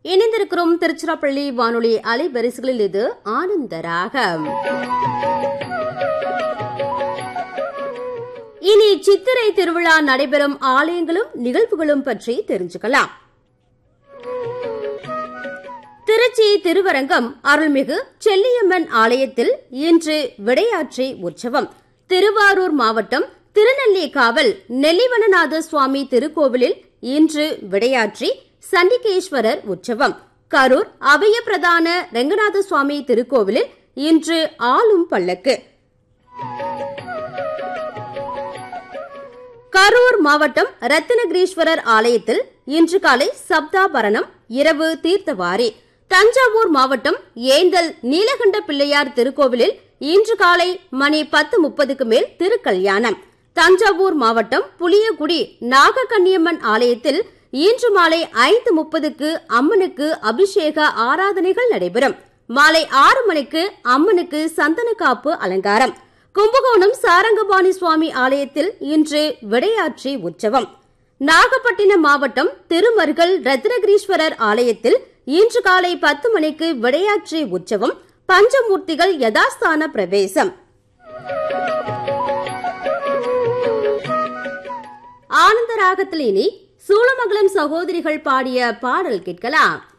இணைந்திருக்கிறோம் திருச்சிராப்பள்ளி வானொலி அலைவரிசைகளில் இது ஆனந்தராகம் இனி சித்திரை திருவிழா நடைபெறும் ஆலயங்களும் நிகழ்வுகளும் பற்றி தெரிஞ்சுக்கலாம் திருச்சி திருவரங்கம் அருள்மிகு செல்லியம்மன் ஆலயத்தில் இன்று விடையாற்றி உற்சவம் திருவாரூர் மாவட்டம் திருநெல்லிக்காவல் நெல்லிவனநாத சுவாமி திருக்கோவிலில் இன்று விடையாற்றி சண்டிகேஸ்வரர் உற்சவம் கரூர் அபய பிரதான ரெங்கநாத சுவாமி திருக்கோவிலில் இன்று ஆளும் பல்லக்கு கரூர் மாவட்டம் ரத்தினகிரீஸ்வரர் ஆலயத்தில் இன்று காலை சப்தாபரணம் இரவு தீர்த்தவாரி தஞ்சாவூர் மாவட்டம் ஏந்தல் நீலகண்ட பிள்ளையார் திருக்கோவிலில் இன்று காலை மணி பத்து முப்பதுக்கு மேல் திருக்கல்யாணம் தஞ்சாவூர் மாவட்டம் புளியகுடி நாகக்கன்னியம்மன் ஆலயத்தில் இன்று மாலை ஐந்து முப்பதுக்கு அம்மனுக்கு அபிஷேக ஆராதனைகள் நடைபெறும் மாலை ஆறு மணிக்கு அம்மனுக்கு சந்தன காப்பு அலங்காரம் கும்பகோணம் சாரங்கபாணி சுவாமி ஆலயத்தில் இன்று விடையாற்றி உற்சவம் நாகப்பட்டினம் மாவட்டம் திருமருகல் ரத்னகிரீஸ்வரர் ஆலயத்தில் இன்று காலை பத்து மணிக்கு விடையாற்றி உற்சவம் பஞ்சமூர்த்திகள் யதாஸ்தான பிரவேசம் ஆனந்த ராகத்தில் இனி சூளமங்கலம் சகோதரிகள் பாடிய பாடல் கேட்கலாம்